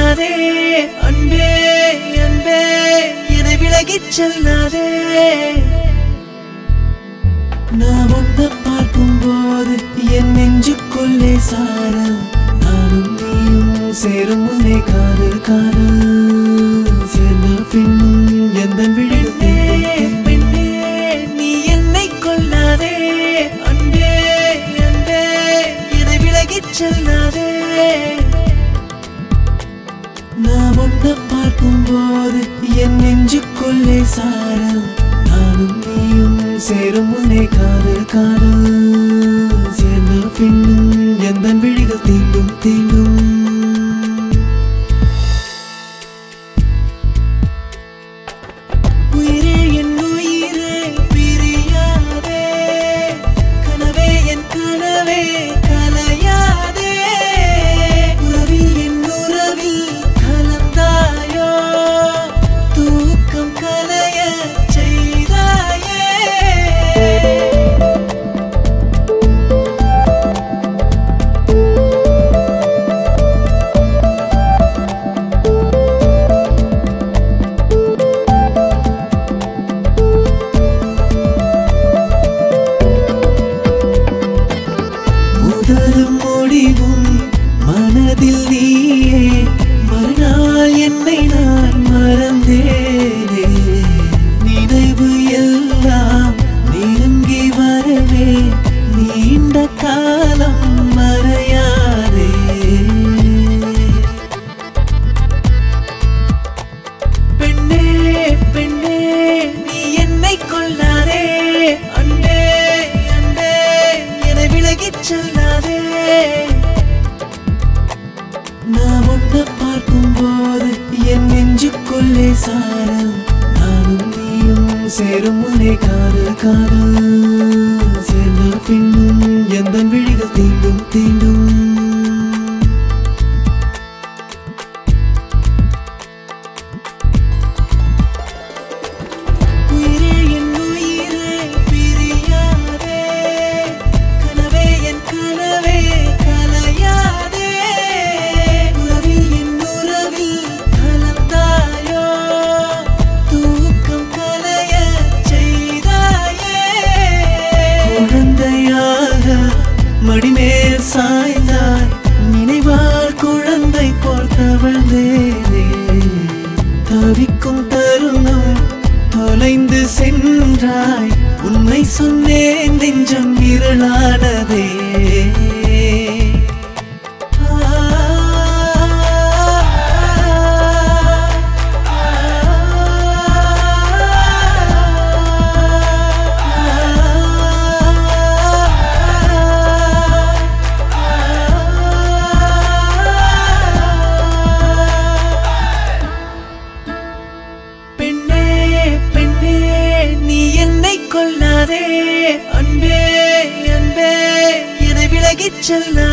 கொள்ளாதே அன்பே அன்பே என்னை விலகிச் செல்லாதே நான் உன்னை பார்க்கும்போது என் நெஞ்சுக்குள்ளே சாரல் நானும் நீயும் சேரும் முன்னே காதல் காதல் சேர்ந்த பின்னும் எந்த விழிகளே பெண்ணே நீ என்னை கொள்ளாதே அன்பே அன்பே என்னை விலகிச் செல்லாதே நான் உன்னை பார்க்கும்போது என் நெஞ்சுக்குள்ளே சாரல் நானும் நீயும் சேரும் முன்னே காதல் காதல் சேர்ந்த பின்னும் எந்த விழிகள் தீண்டும் தீண்டும் உயிரே என் உயிரே பிரியாதே கனவே என் கனவே கலையாதே உறவில் என் உறவில் கலந்தாயோ தூக்கம் கலைய செய்தாயே முதலும் முடிவும் மனதில் நீயே மறுநாள் என்னை நான் மறந்தேனே நினைவு எல்லாம் நெருங்கி வரவே நீண்ட காலம் மறையாதே பெண்ணே பெண்ணே நீ என்னை கொள்ளாதே அன்பே அன்பே என்னை விலகிச் செல்லாதே நான் உன்னை பார்க்கும்போது என் நெஞ்சுக்குள்ளே சாரல் நானும் நீயும் சேரும் முன்னே காதல் காதல் சேர்ந்த பின்னும் எந்த விழிகள் தீண்டும் தீண்டும் உயிரே என் உயிரே பிரியாதே கனவே என் கனவே கலையாதே உறவில் என் உறவில் கலந்தாயோ தூக்கம் கலைய செய்தாயே குழந்தையாக மடிமேல் சாய்ந்தாய் நினைவால் குழந்தை போல் தவழ்ந்தேனே தவிக்கும் தருணம் தொலைந்து சென்றாய் உண்மை சொன்னேன் நெஞ்சம் இருளானதே பெண்ணே பெண்ணே நீ என்னை கொள்ளாதே அன்பே அன்பே என்னை விலகிச் செல்ல